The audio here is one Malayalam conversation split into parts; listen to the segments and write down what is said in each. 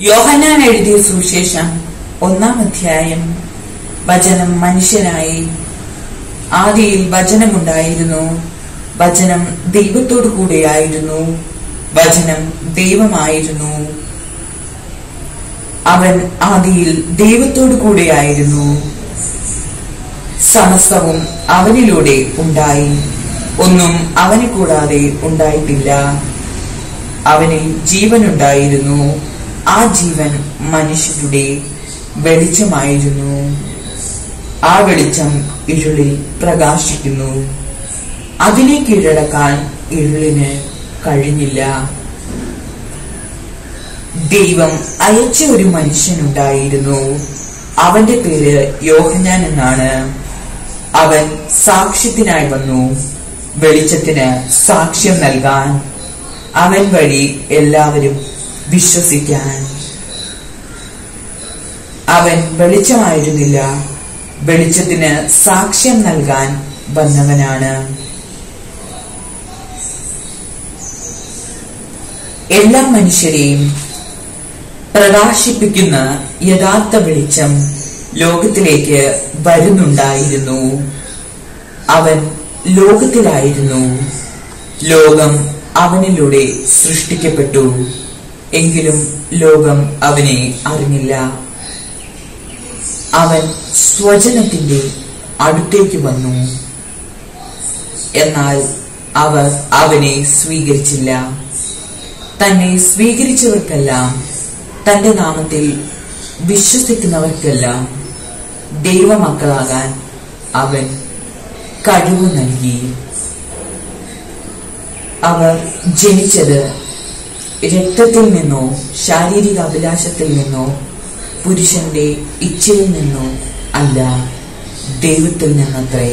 യോഹന്നാൻ എഴുതിയ സുവിശേഷം ഒന്നാം അധ്യായം വചനം മനുഷ്യനായി ആദിയിൽ വചനമുണ്ടായിരുന്നു വചനം ദൈവത്തോടു കൂടെയായിരുന്നു വചനം ദൈവമായിരുന്നു അവൻ ആദിയിൽ ദൈവത്തോടു കൂടെയായിരുന്നു സമസ്തവും അവനിലൂടെ ഉണ്ടായി ഒന്നും അവനെ കൂടാതെ ഉണ്ടായിട്ടില്ല അവനിൽ ജീവനുണ്ടായിരുന്നു ആ ജീവൻ മനുഷ്യരുടെ വെളിച്ചമായിരുന്നു ആ വെളിച്ചം ഇരുളിൽ പ്രകാശിക്കുന്നു അതിനെ കീഴടക്കാൻ ഇരുളിന് കഴിഞ്ഞില്ല ദൈവം അയച്ച ഒരു മനുഷ്യനുണ്ടായിരുന്നു അവന്റെ പേര് യോഹന്നാൻ എന്നാണ് അവൻ സാക്ഷ്യത്തിനായി വന്നു വെളിച്ചത്തിന് സാക്ഷ്യം നൽകാൻ അവൻ വഴി എല്ലാവരും വിശ്വസിക്കാൻ അവൻ വെളിച്ചമായിരുന്നില്ല വെളിച്ചത്തിന് സാക്ഷ്യം നൽകാൻ വന്നവനാണ് എല്ലാ മനുഷ്യരെയും പ്രകാശിപ്പിക്കുന്ന യഥാർത്ഥ വെളിച്ചം ലോകത്തിലേക്ക് വരുന്നുണ്ടായിരുന്നു അവൻ ലോകത്തിലായിരുന്നു ലോകം അവനിലൂടെ സൃഷ്ടിക്കപ്പെട്ടു എങ്കിലും ലോകം അവനെ അറിഞ്ഞില്ല അവൻ സ്വജനത്തിന്റെ അടുത്തേക്ക് വന്നു എന്നാൽ അവർ അവനെ സ്വീകരിച്ചില്ല തന്നെ സ്വീകരിച്ചവർക്കെല്ലാം തന്റെ നാമത്തിൽ വിശ്വസിക്കുന്നവർക്കെല്ലാം ദൈവമക്കളാകാൻ അവൻ കഴിവ് നൽകി അവർ ജനിച്ചത് രക്തത്തിൽ നിന്നോ ശാരീരിക അഭിലാഷത്തിൽ നിന്നോ പുരുഷന്റെ ഇച്ഛയിൽ നിന്നോ അല്ല ദൈവത്തിൽ നിന്നത്രേ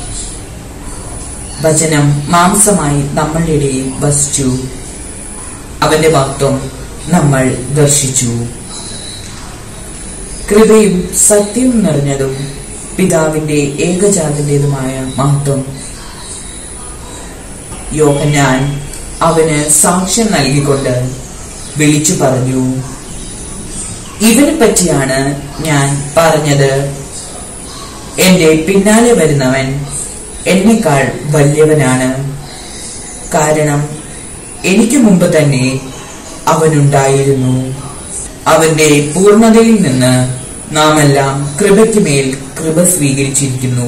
വചനം മാംസമായി നമ്മളുടെ ഇടയിൽ വസിച്ചു അവന്റെ മഹത്വം നമ്മൾ ദർശിച്ചു കൃപയും സത്യവും നിറഞ്ഞതും പിതാവിന്റെ ഏകജാതന്റേതുമായ മഹത്വം യോഹന്നാൻ അവന് സാക്ഷ്യം നൽകിക്കൊണ്ട് വിളിച്ചു പറഞ്ഞു ഇവനെ പറ്റിയാണ് ഞാൻ പറഞ്ഞത് എന്റെ പിന്നാലെ വരുന്നവൻ എന്നെക്കാൾ വലിയവനാണ് കാരണം എനിക്ക് മുമ്പ് തന്നെ അവനുണ്ടായിരുന്നു അവന്റെ പൂർണ്ണതയിൽ നിന്ന് നാം എല്ലാം കൃപയ്ക്ക് മേൽ കൃപ സ്വീകരിച്ചിരിക്കുന്നു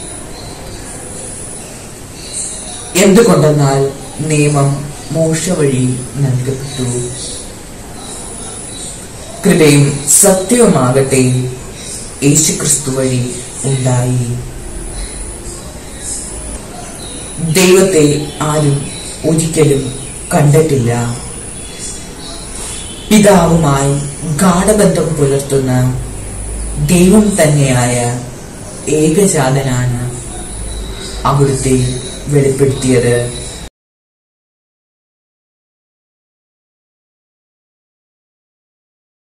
എന്തുകൊണ്ടെന്നാൽ നിയമം മോശ വഴി നൽകപ്പെട്ടു കൃപയും സത്യവുമാകട്ടെ യേശുക്രിസ്തു വഴി ഉണ്ടായി ദൈവത്തെ ആരും ഒരിക്കലും കണ്ടിട്ടില്ല പിതാവുമായി ഗാഠബന്ധം പുലർത്തുന്ന ദൈവം തന്നെയായ ഏകജാതനാണ് അവിടുത്തെ വെളിപ്പെടുത്തിയത്